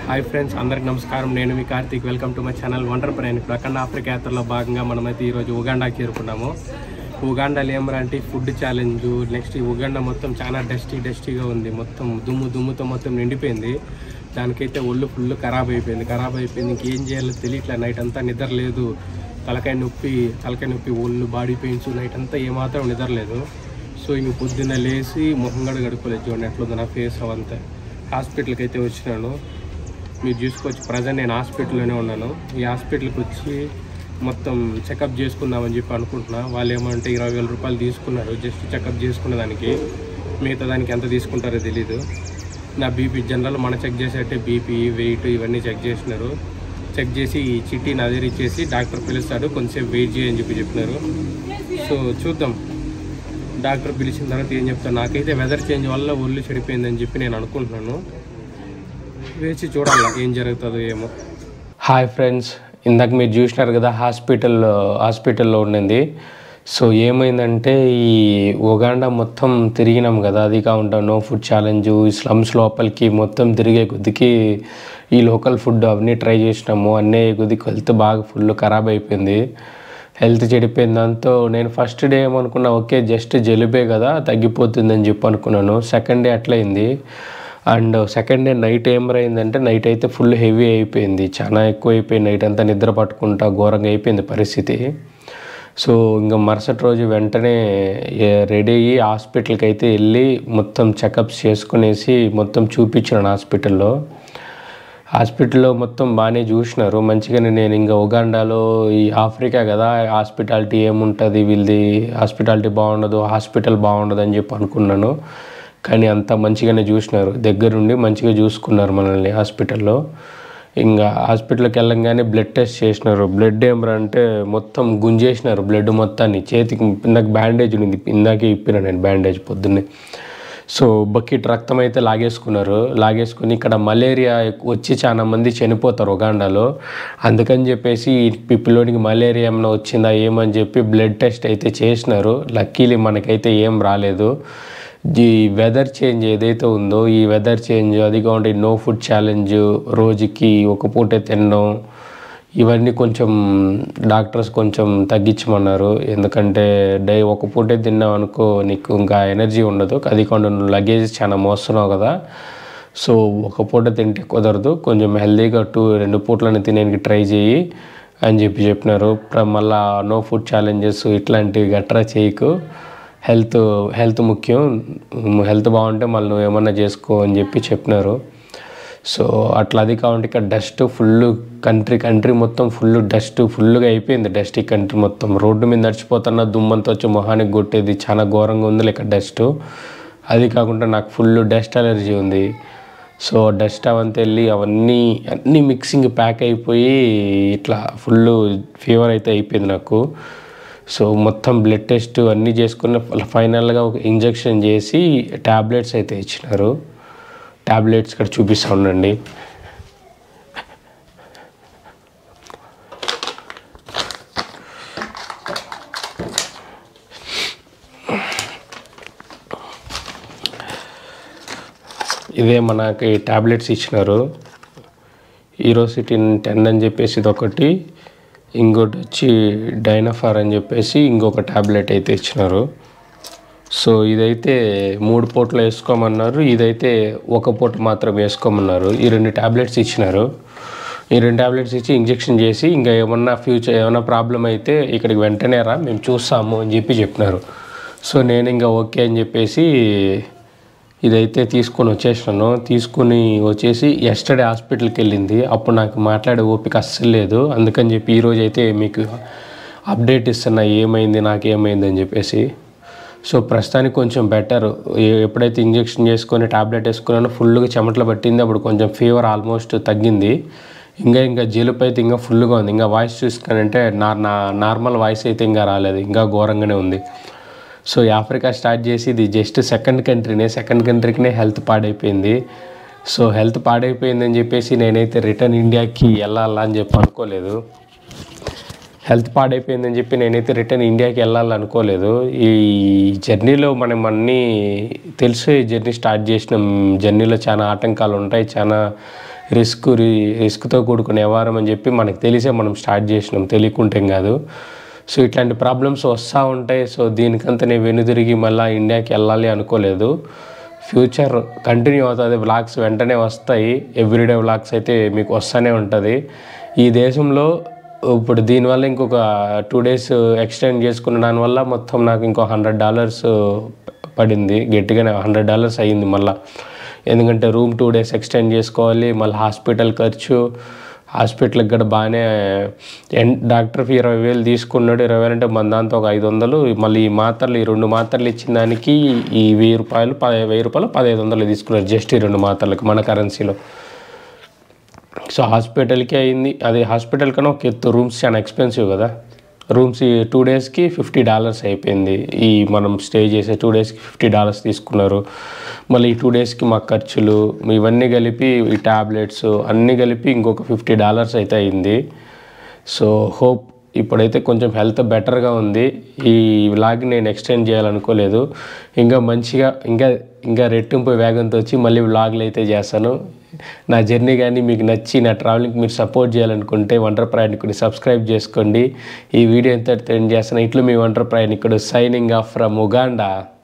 hi friends అందరికి నమస్కారం నేను మీ Karthik welcome to my channel wonder ప్రయాణికుడు అఖండ ఆఫ్రికా యాత్రలో భాగంగా మనమైతే ఈరోజు ఉగాండాకి చేరుకున్నాము ఉగాండాలో ఏమరంటే ఫుడ్ ఛాలెంజ్ నెక్స్ట్ ఈ ఉగాండా మొత్తం చాలా డస్టీ డస్టీగా ఉంది మొత్తం దుమ్ము దుమ్ముతో మొత్తం నిండిపోయింది దానికైతే ఒళ్ళు ఫుల్ ఖరాబ్ అయిపోయింది ఖరాబ్ అయిపోయింది ఇంకేం చేయాలో తెలియట్లే నైట్ అంతా నిద్ర లేదు తలకాయ నొప్పి తలకాయ నొప్పి ఒళ్ళు బాడీ పెయిన్స్ నైట్ అంతా ఏమాత్రం నిద్ర లేదు సో ఇంక పొద్దున్న లేచి మొహం గడ గడుకోలేదు చూడండి ఎట్లుంది నా ఫేస్ అవంతా హాస్పిటల్కి అయితే వచ్చినాను మీరు చూసుకోవచ్చు ప్రజెంట్ నేను హాస్పిటల్లోనే ఉన్నాను ఈ హాస్పిటల్కి వచ్చి మొత్తం చెకప్ చేసుకుందామని చెప్పి అనుకుంటున్నా వాళ్ళు ఏమంటే ఇరవై వేల రూపాయలు తీసుకున్నారు జస్ట్ చెకప్ చేసుకున్న దానికి మిగతా దానికి ఎంత తీసుకుంటారో తెలీదు నా బీపీ జనరల్ మన చెక్ చేసేటే బీపీ వెయిట్ ఇవన్నీ చెక్ చేసినారు చెక్ చేసి ఈ చిట్టి నా దగ్గర ఇచ్చేసి డాక్టర్ పిలుస్తాడు కొంచెంసేపు వెయిట్ చేయని చెప్పి చెప్పినారు సో చూద్దాం డాక్టర్ పిలిచిన తర్వాత ఏం చెప్తాను నాకైతే వెదర్ చేంజ్ వల్ల ఒళ్ళు చెడిపోయిందని చెప్పి నేను అనుకుంటున్నాను వేచి చూడాలి ఏం జరుగుతుందో ఏమో హాయ్ ఫ్రెండ్స్ ఇందాక మీరు చూసినారు కదా హాస్పిటల్లో హాస్పిటల్లో ఉండింది సో ఏమైందంటే ఈ ఉగాండా మొత్తం తిరిగినాం కదా అది కాకుండా నో ఫుడ్ ఛాలెంజ్ ఈ స్లమ్స్ లోపలికి మొత్తం తిరిగే కొద్దికి ఈ లోకల్ ఫుడ్ అవన్నీ ట్రై చేసినాము అన్నీ కొద్దికి హెల్త్ బాగా ఫుల్ ఖరాబ్ అయిపోయింది హెల్త్ చెడిపోయిన దాంతో నేను ఫస్ట్ డే ఏమనుకున్నా ఓకే జస్ట్ జలుబే కదా తగ్గిపోతుందని చెప్పి అనుకున్నాను సెకండ్ డే అట్లయింది అండ్ సెకండ్ డే నైట్ ఏమైందంటే నైట్ అయితే ఫుల్ హెవీ అయిపోయింది చాలా ఎక్కువ అయిపోయింది నైట్ అంతా నిద్ర పట్టుకుంటా ఘోరంగా అయిపోయింది పరిస్థితి సో ఇంకా మరుసటి రోజు వెంటనే రెడీ అయ్యి హాస్పిటల్కి అయితే వెళ్ళి మొత్తం చెకప్స్ చేసుకునేసి మొత్తం చూపించాను హాస్పిటల్లో హాస్పిటల్లో మొత్తం బాగానే చూసినారు మంచిగానే నేను ఇంకా ఉగాండాలో ఈ ఆఫ్రికా కదా హాస్పిటాలిటీ ఏముంటుంది వీళ్ళది హాస్పిటాలిటీ బాగుండదు హాస్పిటల్ బాగుండదు అని చెప్పి అనుకున్నాను కానీ అంతా మంచిగానే చూసినారు దగ్గరుండి మంచిగా చూసుకున్నారు మనల్ని హాస్పిటల్లో ఇంకా హాస్పిటల్కి వెళ్ళంగానే బ్లడ్ టెస్ట్ చేసినారు బ్లడ్ ఏమరా అంటే మొత్తం గుంజేసినారు బ్లడ్ మొత్తాన్ని చేతికి ఇందాక బ్యాండేజ్ ఉంది ఇందాకే ఇప్పిన నేను బ్యాండేజ్ పొద్దున్నే సో బకెట్ రక్తం అయితే లాగేసుకున్నారు లాగేసుకుని ఇక్కడ మలేరియా వచ్చి చాలా మంది చనిపోతారు ఉగాండాలో అందుకని చెప్పేసి ఈ పిల్లోడికి మలేరియా ఏమైనా వచ్చిందా ఏమని చెప్పి బ్లడ్ టెస్ట్ అయితే చేసినారు లక్కీలీ మనకైతే ఏం రాలేదు ఈ వెదర్ చేంజ్ ఏదైతే ఉందో ఈ వెదర్ చేంజ్ అది కాకుండా నో ఫుడ్ ఛాలెంజ్ రోజుకి ఒక పూటే తినడం ఇవన్నీ కొంచెం డాక్టర్స్ కొంచెం తగ్గించమన్నారు ఎందుకంటే డే ఒక పూటే తిన్నావు అనుకో నీకు ఇంకా ఎనర్జీ ఉండదు అది కాకుండా నువ్వు లగేజ్ చాలా మోస్తున్నావు కదా సో ఒక పూట తింటే కుదరదు కొంచెం హెల్తీగా టూ రెండు పూట్లను తినేకి ట్రై చేయి అని చెప్పి చెప్పినారు ప్ర- మళ్ళా నో ఫుడ్ ఛాలెంజెస్ ఇట్లాంటివి గట్రా చేయకు హెల్త్ హెల్త్ ముఖ్యం హెల్త్ బాగుంటే మళ్ళీ నువ్వు ఏమన్నా చేసుకో అని చెప్పి చెప్పినారు సో అట్లా అది కావంటే ఇక్కడ డస్ట్ ఫుల్ కంట్రీ కంట్రీ మొత్తం ఫుల్ డస్ట్ ఫుల్గా అయిపోయింది డస్ట్ ఈ కంట్రీ మొత్తం రోడ్డు మీద నడిచిపోతున్న దుమ్మంతా వచ్చి మొహానికి కొట్టేది చాలా ఘోరంగా ఉంది ఇక్కడ డస్ట్ అది కాకుండా నాకు ఫుల్ డస్ట్ అలర్జీ ఉంది సో డస్ట్ అవంతా వెళ్ళి అవన్నీ అన్నీ మిక్సింగ్ ప్యాక్ అయిపోయి ఇట్లా ఫుల్ ఫీవర్ అయితే అయిపోయింది నాకు సో మొత్తం బ్లడ్ టెస్ట్ అన్నీ చేసుకున్న ఫైనల్గా ఒక ఇంజెక్షన్ చేసి ట్యాబ్లెట్స్ అయితే ఇచ్చినారు ట్యాబ్లెట్స్ ఇక్కడ చూపిస్తూ ఉండండి ఇదే మనకి ట్యాబ్లెట్స్ ఇచ్చినారు ఈరోసిటిన్ టెన్ అని చెప్పేసి ఇది ఒకటి ఇంకోటి వచ్చి డైనఫార్ అని చెప్పేసి ఇంకొక ట్యాబ్లెట్ అయితే ఇచ్చినారు సో ఇదైతే మూడు పూటలు వేసుకోమన్నారు ఇదైతే ఒక పూట మాత్రం వేసుకోమన్నారు ఈ రెండు ట్యాబ్లెట్స్ ఇచ్చినారు ఈ రెండు ట్యాబ్లెట్స్ ఇచ్చి ఇంజెక్షన్ చేసి ఇంకా ఏమన్నా ఫ్యూచర్ ఏమైనా ప్రాబ్లం అయితే ఇక్కడికి వెంటనే రా మేము చూస్తాము అని చెప్పి చెప్పినారు సో నేను ఇంకా ఓకే అని చెప్పేసి ఇదైతే తీసుకొని వచ్చేసినాను తీసుకొని వచ్చేసి ఎస్టర్డే హాస్పిటల్కి వెళ్ళింది అప్పుడు నాకు మాట్లాడే ఓపిక అస్సలు లేదు అందుకని చెప్పి ఈరోజు అయితే మీకు అప్డేట్ ఇస్తున్నా ఏమైంది నాకు ఏమైంది అని చెప్పేసి సో ప్రస్తుతానికి కొంచెం బెటర్ ఎప్పుడైతే ఇంజెక్షన్ చేసుకొని టాబ్లెట్ వేసుకున్నానో ఫుల్గా చెమటలు పట్టింది అప్పుడు కొంచెం ఫీవర్ ఆల్మోస్ట్ తగ్గింది ఇంకా ఇంకా జలుపు అయితే ఇంకా ఫుల్గా ఉంది ఇంకా వాయిస్ చూసుకానంటే నా నా నార్మల్ వాయిస్ అయితే ఇంకా రాలేదు ఇంకా ఘోరంగానే ఉంది సో ఈ ఆఫ్రికా స్టార్ట్ చేసి ఇది జస్ట్ సెకండ్ కంట్రీనే సెకండ్ కంట్రీకినే హెల్త్ పాడైపోయింది సో హెల్త్ పాడైపోయిందని చెప్పేసి నేనైతే రిటర్న్ ఇండియాకి వెళ్ళాలా అని చెప్పి అనుకోలేదు హెల్త్ పాడైపోయిందని చెప్పి నేనైతే రిటర్న్ ఇండియాకి వెళ్ళాలనుకోలేదు ఈ జర్నీలో మనం అన్నీ తెలిసి జర్నీ స్టార్ట్ చేసినాం జర్నీలో చాలా ఆటంకాలు ఉంటాయి చాలా రిస్క్ రిస్క్తో కూడుకునే వ్యవహారం అని చెప్పి మనకు తెలిసే మనం స్టార్ట్ చేసినాం తెలియకుంటే కాదు సో ఇట్లాంటి ప్రాబ్లమ్స్ వస్తూ ఉంటాయి సో దీనికంతా నేను వెనుదిరిగి మళ్ళీ ఇండియాకి వెళ్ళాలి అనుకోలేదు ఫ్యూచర్ కంటిన్యూ అవుతుంది వ్లాగ్స్ వెంటనే వస్తాయి ఎవ్రీడే వ్లాగ్స్ అయితే మీకు వస్తూనే ఉంటుంది ఈ దేశంలో ఇప్పుడు దీనివల్ల ఇంకొక టూ డేస్ ఎక్స్టెండ్ చేసుకున్న దానివల్ల మొత్తం నాకు ఇంకో హండ్రెడ్ డాలర్స్ పడింది గట్టిగానే హండ్రెడ్ డాలర్స్ అయ్యింది మళ్ళీ ఎందుకంటే రూమ్ టూ డేస్ ఎక్స్టెండ్ చేసుకోవాలి మళ్ళీ హాస్పిటల్ ఖర్చు హాస్పిటల్కి కూడా బాగానే ఎన్ డాక్టర్ ఫీ ఇరవై వేలు తీసుకున్నాడు ఇరవై వేలు అంటే మన దాంతో ఒక ఐదు వందలు మళ్ళీ ఈ మాత్రలు ఈ రెండు మాత్రలు ఇచ్చిన దానికి ఈ వెయ్యి రూపాయలు పది వెయ్యి రూపాయలు పదహైదు వందలు తీసుకున్నారు జస్ట్ ఈ రెండు మాత్రలకు మన కరెన్సీలో సో హాస్పిటల్కి అయింది అది హాస్పిటల్ కన్నా ఒక ఎత్తు రూమ్స్ చాలా ఎక్స్పెన్సివ్ కదా రూమ్స్ ఈ టూ డేస్కి ఫిఫ్టీ డాలర్స్ అయిపోయింది ఈ మనం స్టే చేసే టూ డేస్కి ఫిఫ్టీ డాలర్స్ తీసుకున్నారు మళ్ళీ ఈ టూ డేస్కి మా ఖర్చులు ఇవన్నీ కలిపి ఈ ట్యాబ్లెట్స్ అన్నీ కలిపి ఇంకొక ఫిఫ్టీ డాలర్స్ అయితే అయింది సో హోప్ ఇప్పుడైతే కొంచెం హెల్త్ బెటర్గా ఉంది ఈ వ్లాగ్ నేను ఎక్స్టెండ్ చేయాలనుకోలేదు ఇంకా మంచిగా ఇంకా ఇంకా రెట్టింపు వేగంతో వచ్చి మళ్ళీ వ్లాగ్లు అయితే చేస్తాను నా జర్నీ కానీ మీకు నచ్చి నా ట్రావెలింగ్ మీరు సపోర్ట్ చేయాలనుకుంటే ఒంటరి ప్రయాణికుని సబ్స్క్రైబ్ చేసుకోండి ఈ వీడియో ఎంత ఎండ్ చేస్తాను ఇట్లు మీ ఒంటరి ప్రయాణికుడు సైనింగ్ ఆఫ్ ఫ్రమ్ ఉగాండా